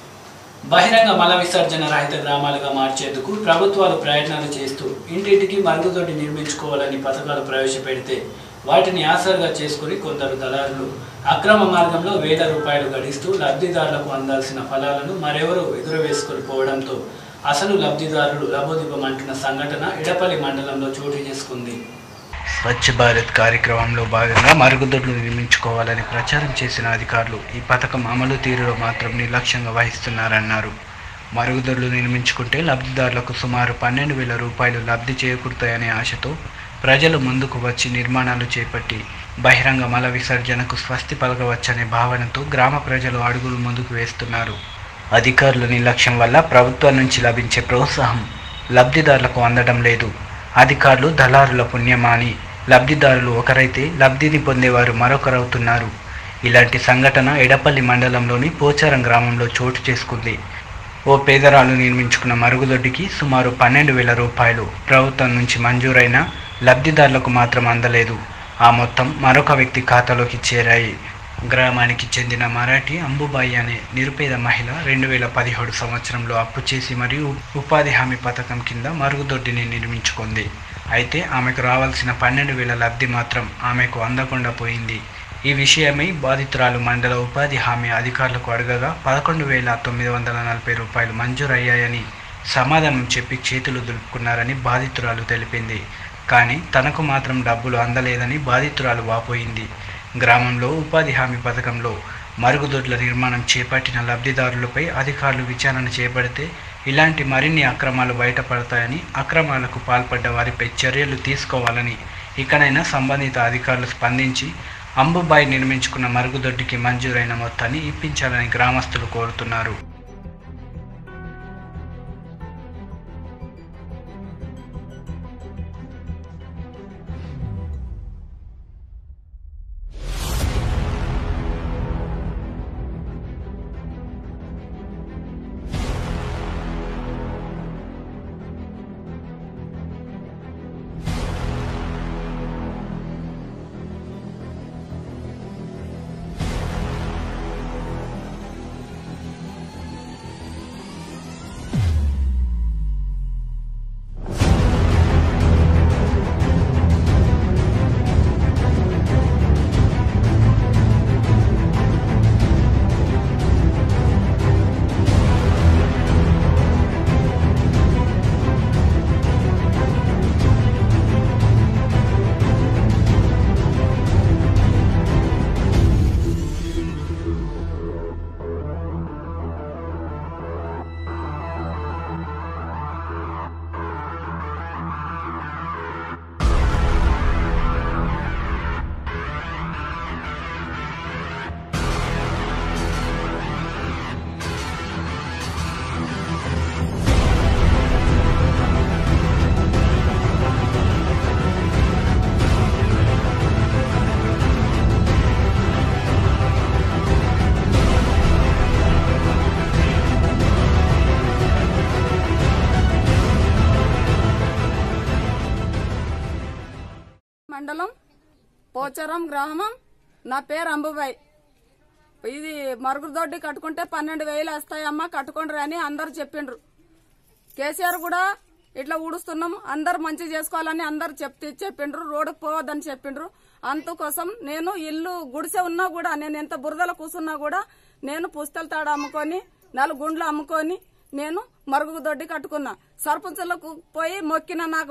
బహిరంగ మల విసర్జన రహిత గ్రామాలుగా మార్చేందుకు ప్రభుత్వాలు ప్రయత్నాలు చేస్తూ ఇంటింటికి మరుగుదొడ్డి నిర్మించుకోవాలని పథకాలు ప్రవేశపెడితే వాటిని ఆసరుగా చేసుకుని కొందరు దళారులు అక్రమ మార్గంలో వేల రూపాయలు గడిస్తూ లబ్ధిదారులకు అందాల్సిన ఫలాలను మరెవరూ ఎగురవేసుకొని పోవడంతో అసలు లబ్ధిదారులు లబోదిబమంటున్న సంఘటన ఇడపల్లి మండలంలో చోటు చేసుకుంది స్వచ్ఛ భారత్ కార్యక్రమంలో భాగంగా మరుగుదొడ్లు నిర్మించుకోవాలని ప్రచారం చేసిన అధికారులు ఈ పథకం అమలు తీరులో మాత్రం నిర్లక్ష్యంగా వహిస్తున్నారన్నారు మరుగుదొడ్లు నిర్మించుకుంటే లబ్ధిదారులకు సుమారు పన్నెండు వేల రూపాయలు లబ్ధి చేకూరుతాయనే ఆశతో ప్రజలు ముందుకు వచ్చి నిర్మాణాలు చేపట్టి బహిరంగ మల విసర్జనకు స్వస్తి పలకవచ్చనే భావనతో గ్రామ ప్రజలు అడుగులు ముందుకు వేస్తున్నారు అధికారుల నిర్లక్ష్యం వల్ల ప్రభుత్వం నుంచి లభించే ప్రోత్సాహం లబ్ధిదారులకు అందడం లేదు అధికారులు దళారుల పుణ్యమా అని లబ్ధిదారులు ఒకరైతే లబ్ధిని పొందేవారు మరొకరవుతున్నారు ఇలాంటి సంఘటన ఎడపల్లి మండలంలోని పోచారం గ్రామంలో చోటు చేసుకుంది ఓ పేదరాలు నిర్మించుకున్న మరుగుదొడ్డికి సుమారు పన్నెండు వేల రూపాయలు ప్రభుత్వం నుంచి మంజూరైన లబ్ధిదారులకు మాత్రం అందలేదు ఆ మొత్తం మరొక వ్యక్తి ఖాతాలోకి చేరాయి గ్రామానికి చెందిన మరాఠీ అంబుబాయి అనే నిరుపేద మహిళ రెండు వేల పదిహేడు సంవత్సరంలో అప్పు చేసి మరియు ఉపాధి హామీ పథకం కింద మరుగుదొడ్డిని నిర్మించుకుంది అయితే ఆమెకు రావాల్సిన పన్నెండు వేల లబ్ధి మాత్రం ఆమెకు అందకుండా పోయింది ఈ విషయమై బాధితురాలు మండల ఉపాధి హామీ అధికారులకు అడగగా పదకొండు వేల తొమ్మిది వందల నలభై రూపాయలు మంజూరయ్యాయని సమాధానం చెప్పి చేతులు దులుపుకున్నారని బాధితురాలు తెలిపింది కానీ తనకు మాత్రం డబ్బులు అందలేదని బాధితురాలు వాపోయింది గ్రామంలో ఉపాధి హామీ పథకంలో మరుగుదొడ్ల నిర్మాణం చేపట్టిన లబ్ధిదారులపై అధికారులు విచారణ చేపడితే ఇలాంటి మరిన్ని అక్రమాలు బయటపడతాయని అక్రమాలకు పాల్పడ్డ వారిపై చర్యలు తీసుకోవాలని ఇకనైనా సంబంధిత అధికారులు స్పందించి అంబుబాయి నిర్మించుకున్న మరుగుదొడ్డికి మంజూరైన మొత్తాన్ని ఇప్పించాలని గ్రామస్తులు కోరుతున్నారు పోచారం గ్రామం నా పేరు అంబుబాయ్ ఇది మరుగుదొడ్డి కట్టుకుంటే పన్నెండు వేలు వస్తాయమ్మా కట్టుకోండి అని అందరు చెప్పిండ్రు కేసీఆర్ కూడా ఇట్లా ఊడుస్తున్నాం అందరు మంచి చేసుకోవాలని అందరు చెప్తే చెప్పిండ్రు రోడ్డుకు పోవద్దని చెప్పిండ్రు అందుకోసం నేను ఇల్లు గుడిసె ఉన్నా కూడా నేను ఎంత బురదలో కూర్చున్నా కూడా నేను పుస్తల తాడు అమ్ముకొని నాలుగు గుండ్లు అమ్ముకొని నేను మరుగు దొడ్డి కట్టుకున్నా సర్పంచులకు పోయి మొక్కిన నాకు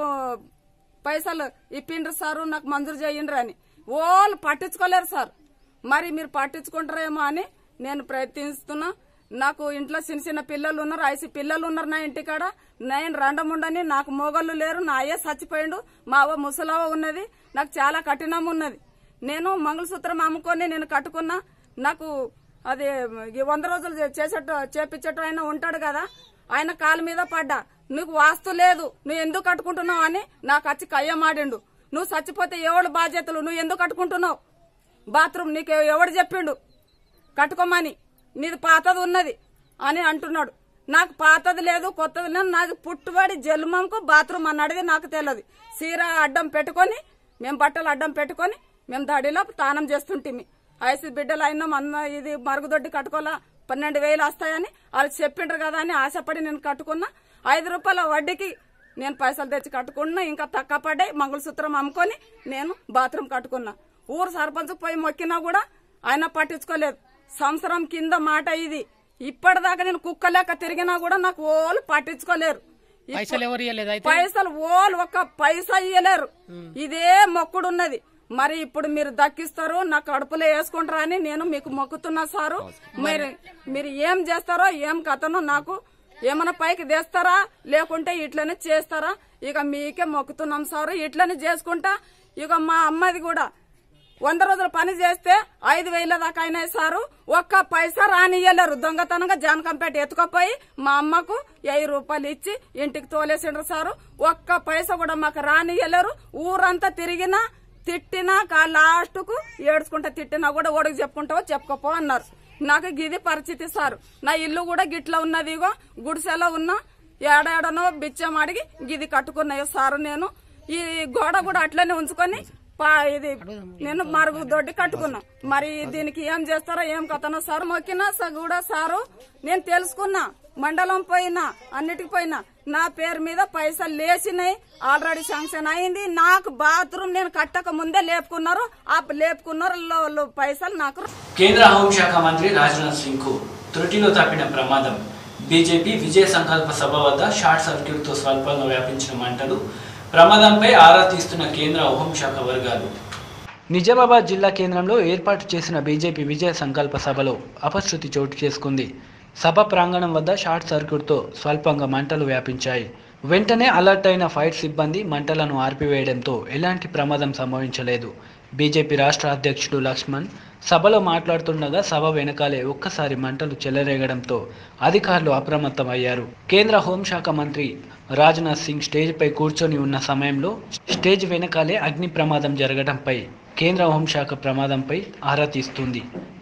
పైసలు ఇప్పిండ్రు సారు నాకు మంజూరు చేయండ్రు అని వాళ్ళు పట్టించుకోలేరు సార్ మరి మీరు పట్టించుకుంటారేమో అని నేను ప్రయత్నిస్తున్నా నాకు ఇంట్లో చిన్న చిన్న పిల్లలు ఉన్నారు ఐసి పిల్లలు ఉన్నారు నా ఇంటికాడ నేను రండముండని నాకు మొగళ్ళు లేరు నా అయ్యే చచ్చిపోయిండు మా అవ్వ ముసలవ్వ ఉన్నది నాకు చాలా కఠినం ఉన్నది నేను మంగళసూత్రం అమ్ముకొని నేను కట్టుకున్నా నాకు అది ఈ వంద రోజులు చేసేట చేపించేట ఆయన ఉంటాడు కదా ఆయన కాలు మీద పడ్డా నీకు వాస్తు లేదు నువ్వు ఎందుకు కట్టుకుంటున్నావు అని నాకు వచ్చి కయ్యమాడిండు నువ్వు చచ్చిపోతే ఎవడు బాధ్యతలు నువ్వు ఎందుకు కట్టుకుంటున్నావు బాత్రూమ్ నీకు ఎవడు చెప్పిండు కట్టుకోమని నీది పాతది ఉన్నది అని అంటున్నాడు నాకు పాతది లేదు కొత్తది లేదు నాది పుట్టుబడి జన్మంకు బాత్రూమ్ అన్నది నాకు తెలియదు సీర అడ్డం పెట్టుకొని మేము బట్టలు అడ్డం పెట్టుకొని మేము దడిలో స్నానం చేస్తుంటిమి ఐసి బిడ్డలు అయినాం అన్న ఇది మరుగుదొడ్డి కట్టుకోవాలా పన్నెండు వేలు వస్తాయని వాళ్ళు చెప్పిండ్రు కదా అని ఆశపడి నేను కట్టుకున్నా ఐదు రూపాయల వడ్డీకి నేను పైసలు తెచ్చి కట్టుకున్నా ఇంకా తక్కువ పడ్డాయి మంగళసూత్రం అమ్ముకొని నేను బాత్రూమ్ కట్టుకున్నా ఊరు సర్పంచ్ పోయి మొక్కినా కూడా ఆయన పట్టించుకోలేదు సంవత్సరం కింద మాట ఇది ఇప్పటిదాకా నేను కుక్క లెక్క తిరిగినా కూడా నాకు ఓళ్ళు పట్టించుకోలేరు ఇప్పు- పైసలు ఎవరు ఇవ్వలేదు అయితే పైసలు ఓళ్ళు ఒక్క పైసా ఇయ్యలేరు ఇదే మొక్కుడు ఉన్నది మరి ఇప్పుడు మీరు దక్కిస్తారు నా కడుపులో వేసుకుంటారా అని నేను మీకు మొక్కుతున్నా సారు మీరు మీరు ఏం చేస్తారో ఏం కథనో నాకు ఏమైనా పైకి తెస్తారా లేకుంటే ఇట్లనే చేస్తారా ఇక మీకే మొక్కుతున్నాం సారు ఇట్లనే చేసుకుంటా ఇక మా అమ్మది కూడా వంద రోజులు పని చేస్తే ఐదు వేల దాకా అయినాయి సారు ఒక్క పైసా రానియ్యలేరు దొంగతనంగా జానకంపేట ఎత్తుకపోయి మా అమ్మకు వెయ్యి రూపాయలు ఇచ్చి ఇంటికి తోలేసిండ్రు సారు ఒక్క పైసా కూడా మాకు రానియ్యలేరు ఊరంతా తిరిగినా తిట్టినా కా లాస్ట్ కు ఏడ్చుకుంటా తిట్టినా కూడా ఓడికి చెప్పుకుంటావో చెప్పుకోపో అన్నారు నాకు గిది పరిస్థితి సారు నా ఇల్లు కూడా గిట్లా ఉన్నది ఇగో గుడిసెలో ఉన్నా ఏడాడనో బిచ్చం అడిగి గిది కట్టుకున్నాయో సారు నేను ఈ గోడ కూడా అట్లనే ఉంచుకొని పా ఇది నేను మరుగు దొడ్డి కట్టుకున్నా మరి దీనికి ఏం చేస్తారో ఏం కథనో సార్ మొక్కినా స- కూడా సారు నేను తెలుసుకున్నా మండలం పోయినా అన్నిటికి పోయినా నా పేరు మీద పైసలు లేచినాయి ఆల్రెడీ శాంక్షన్ అయింది నాకు బాత్రూమ్ నేను కట్టక ముందే లేపుకున్నారు ఆ లేపుకున్నారు లో- లో పైసలు నాకు కేంద్ర హోంశాఖ మంత్రి రాజ్నాథ్ సింగ్ కు త్రుటిలో తప్పిన ప్రమాదం బీజేపీ విజయ సంకల్ప సభ వద్ద షార్ట్ సర్క్యూట్ తో స్వల్పంగా వ్యాపించిన మంటలు ప్రమాదంపై ఆరా తీస్తున్న కేంద్ర హోంశాఖ వర్గాలు నిజామాబాద్ జిల్లా కేంద్రంలో ఏర్పాటు చేసిన బీజేపీ విజయ సంకల్ప సభలో అపశృతి చోటు చేసుకుంది సభ ప్రాంగణం వద్ద షార్ట్ సర్క్యూట్తో స్వల్పంగా మంటలు వ్యాపించాయి వెంటనే అలర్ట్ అయిన ఫైర్ సిబ్బంది మంటలను ఆర్పివేయడంతో ఎలాంటి ప్రమాదం సంభవించలేదు బీజేపీ రాష్ట్ర అధ్యక్షుడు లక్ష్మణ్ సభలో మాట్లాడుతుండగా సభ వెనకాలే ఒక్కసారి మంటలు చెలరేగడంతో అధికారులు అప్రమత్తమయ్యారు కేంద్ర హోంశాఖ మంత్రి రాజ్నాథ్ సింగ్ స్టేజ్పై కూర్చొని ఉన్న సమయంలో స్టేజ్ వెనకాలే అగ్ని ప్రమాదం జరగడంపై కేంద్ర హోంశాఖ ప్రమాదంపై ఆరా తీస్తుంది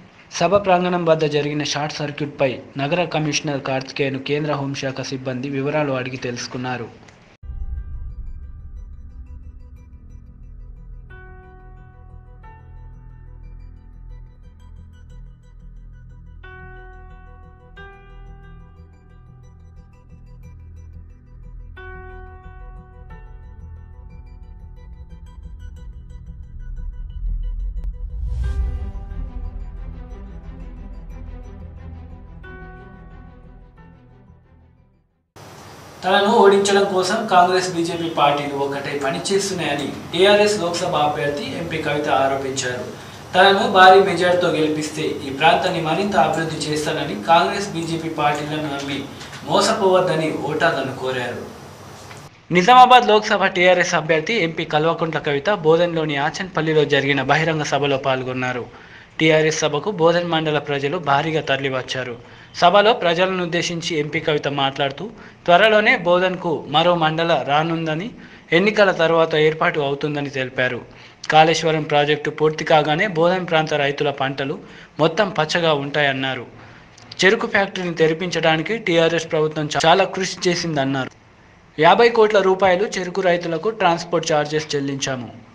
సభ ప్రాంగణం వద్ద జరిగిన షార్ట్ సర్క్యూట్పై నగర కమిషనర్ కార్తికేయను కేంద్ర హోంశాఖ సిబ్బంది వివరాలు అడిగి తెలుసుకున్నారు తనను ఓడించడం కోసం కాంగ్రెస్ బీజేపీ పార్టీలు ఒకటై పనిచేస్తున్నాయని టీఆర్ఎస్ లోక్సభ అభ్యర్థి ఎంపీ కవిత ఆరోపించారు తనను భారీ మెజార్టీతో గెలిపిస్తే ఈ ప్రాంతాన్ని మరింత అభివృద్ధి చేస్తానని కాంగ్రెస్ బీజేపీ పార్టీలను నమ్మి మోసపోవద్దని ఓటర్లను కోరారు నిజామాబాద్ లోక్సభ టీఆర్ఎస్ అభ్యర్థి ఎంపీ కల్వకుంట్ల కవిత బోధన్లోని ఆచన్పల్లిలో జరిగిన బహిరంగ సభలో పాల్గొన్నారు టీఆర్ఎస్ సభకు బోధన్ మండల ప్రజలు భారీగా తరలివచ్చారు సభలో ప్రజలను ఉద్దేశించి ఎంపీ కవిత మాట్లాడుతూ త్వరలోనే బోధన్కు మరో మండల రానుందని ఎన్నికల తర్వాత ఏర్పాటు అవుతుందని తెలిపారు కాళేశ్వరం ప్రాజెక్టు పూర్తి కాగానే బోధన్ ప్రాంత రైతుల పంటలు మొత్తం పచ్చగా ఉంటాయన్నారు చెరుకు ఫ్యాక్టరీని తెరిపించడానికి టీఆర్ఎస్ ప్రభుత్వం చాలా కృషి చేసిందన్నారు యాభై కోట్ల రూపాయలు చెరుకు రైతులకు ట్రాన్స్పోర్ట్ ఛార్జెస్ చెల్లించాము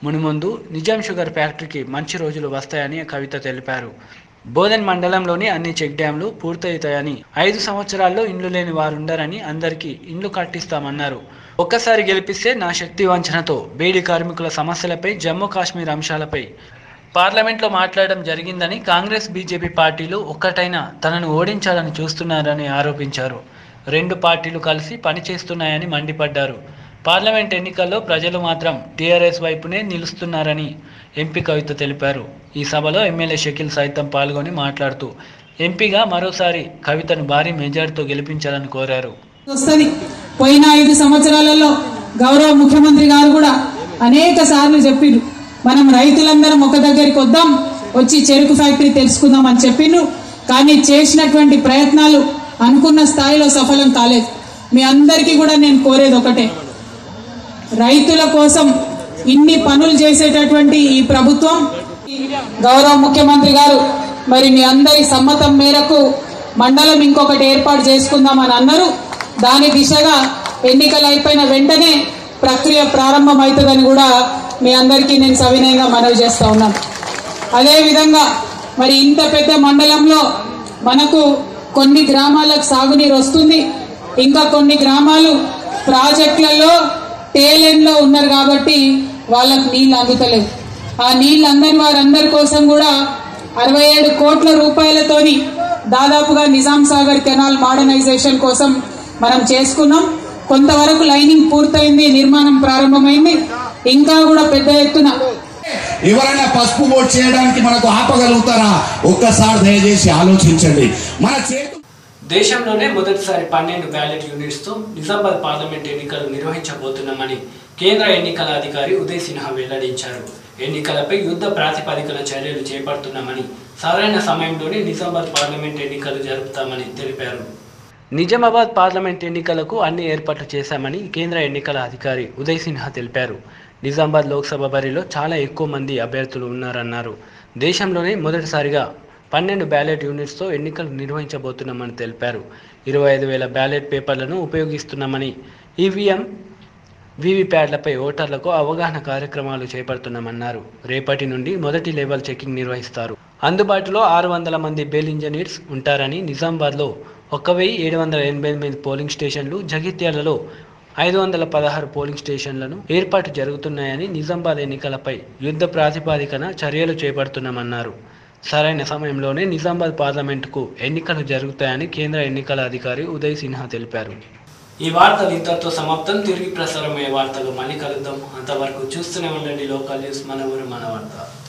మునుముందు నిజాం షుగర్ ఫ్యాక్టరీకి మంచి రోజులు వస్తాయని కవిత తెలిపారు బోధన్ మండలంలోని అన్ని చెక్ డ్యాంలు పూర్తవుతాయని ఐదు సంవత్సరాల్లో ఇండ్లు లేని వారుండరని అందరికీ ఇండ్లు కట్టిస్తామన్నారు ఒక్కసారి గెలిపిస్తే నా శక్తి వంచనతో బీడీ కార్మికుల సమస్యలపై జమ్మూ కాశ్మీర్ అంశాలపై పార్లమెంట్లో మాట్లాడడం జరిగిందని కాంగ్రెస్ బీజేపీ పార్టీలు ఒక్కటైనా తనను ఓడించాలని చూస్తున్నారని ఆరోపించారు రెండు పార్టీలు కలిసి పనిచేస్తున్నాయని మండిపడ్డారు పార్లమెంట్ ఎన్నికల్లో ప్రజలు మాత్రం టీఆర్ఎస్ వైపునే నిలుస్తున్నారని ఎంపీ కవిత తెలిపారు ఈ సభలో ఎమ్మెల్యే షకీల్ సైతం పాల్గొని మాట్లాడుతూ ఎంపీగా మరోసారి కవితను భారీ మెజార్టీతో గెలిపించాలని కోరారు వస్తుంది పోయిన ఐదు సంవత్సరాలలో గౌరవ ముఖ్యమంత్రి గారు కూడా అనేక సార్లు చెప్పిండ్రు మనం రైతులందరం ఒక దగ్గరికి వద్దాం వచ్చి చెరుకు ఫ్యాక్టరీ తెలుసుకుందాం అని చెప్పిండ్రు కానీ చేసినటువంటి ప్రయత్నాలు అనుకున్న స్థాయిలో సఫలం కాలేదు మీ అందరికీ కూడా నేను కోరేది ఒకటే రైతుల కోసం ఇన్ని పనులు చేసేటటువంటి ఈ ప్రభుత్వం గౌరవ ముఖ్యమంత్రి గారు మరి మీ అందరి సమ్మతం మేరకు మండలం ఇంకొకటి ఏర్పాటు చేసుకుందామని అన్నారు దాని దిశగా ఎన్నికలు అయిపోయిన వెంటనే ప్రక్రియ ప్రారంభమవుతుందని కూడా మీ అందరికీ నేను సవినయంగా మనవి చేస్తా ఉన్నాను అదేవిధంగా మరి ఇంత పెద్ద మండలంలో మనకు కొన్ని గ్రామాలకు సాగునీరు వస్తుంది ఇంకా కొన్ని గ్రామాలు ప్రాజెక్టులలో టేలెండ్లో ఉన్నారు కాబట్టి వాళ్ళకు నీళ్ళు అందుతలేవు ఆ నీళ్ళు అందని వారందరి కోసం కూడా అరవై ఏడు కోట్ల రూపాయలతోని దాదాపుగా నిజాం సాగర్ కెనాల్ మోడర్నైజేషన్ కోసం మనం చేసుకున్నాం కొంతవరకు లైనింగ్ పూర్తయింది నిర్మాణం ప్రారంభమైంది ఇంకా కూడా పెద్ద ఎత్తున ఎవరైనా పసుపు ఓట్ చేయడానికి మనకు ఆపగలుగుతారా ఒక్కసారి దయచేసి ఆలోచించండి మన చేతు దేశంలోనే మొదటిసారి పన్నెండు బ్యాలెట్ యూనిట్స్తో నిజామాబాద్ పార్లమెంట్ ఎన్నికలు నిర్వహించబోతున్నామని కేంద్ర ఎన్నికల అధికారి ఉదయ్ సిన్హా వెల్లడించారు ఎన్నికలపై యుద్ధ ప్రాతిపదికన చర్యలు చేపడుతున్నామని సరైన సమయంలోనే నిజామాబాద్ పార్లమెంట్ ఎన్నికలు జరుపుతామని తెలిపారు నిజామాబాద్ పార్లమెంట్ ఎన్నికలకు అన్ని ఏర్పాట్లు చేశామని కేంద్ర ఎన్నికల అధికారి ఉదయ్ సిన్హా తెలిపారు నిజామాబాద్ లోక్సభ బరిలో చాలా ఎక్కువ మంది అభ్యర్థులు ఉన్నారన్నారు దేశంలోనే మొదటిసారిగా పన్నెండు బ్యాలెట్ యూనిట్స్తో ఎన్నికలు నిర్వహించబోతున్నామని తెలిపారు ఇరవై ఐదు వేల బ్యాలెట్ పేపర్లను ఉపయోగిస్తున్నామని ఈవీఎం వీవీప్యాడ్లపై ఓటర్లకు అవగాహన కార్యక్రమాలు చేపడుతున్నామన్నారు రేపటి నుండి మొదటి లెవెల్ చెకింగ్ నిర్వహిస్తారు అందుబాటులో ఆరు వందల మంది బేల్ ఇంజనీర్స్ ఉంటారని నిజామాబాద్లో ఒక వెయ్యి ఏడు వందల ఎనభై ఎనిమిది పోలింగ్ స్టేషన్లు జగిత్యాలలో ఐదు వందల పదహారు పోలింగ్ స్టేషన్లను ఏర్పాటు జరుగుతున్నాయని నిజామాబాద్ ఎన్నికలపై యుద్ధ ప్రాతిపాదికన చర్యలు చేపడుతున్నామన్నారు సరైన సమయంలోనే నిజామాబాద్ పార్లమెంటుకు ఎన్నికలు జరుగుతాయని కేంద్ర ఎన్నికల అధికారి ఉదయ్ సిన్హా తెలిపారు ఈ వార్తలు ఇంతటితో సమాప్తం తిరిగి ప్రసారమయ్యే వార్తలు మళ్ళీ కలుద్దాం అంతవరకు చూస్తూనే ఉండండి లోకల్ న్యూస్ మన ఊరు మన వార్త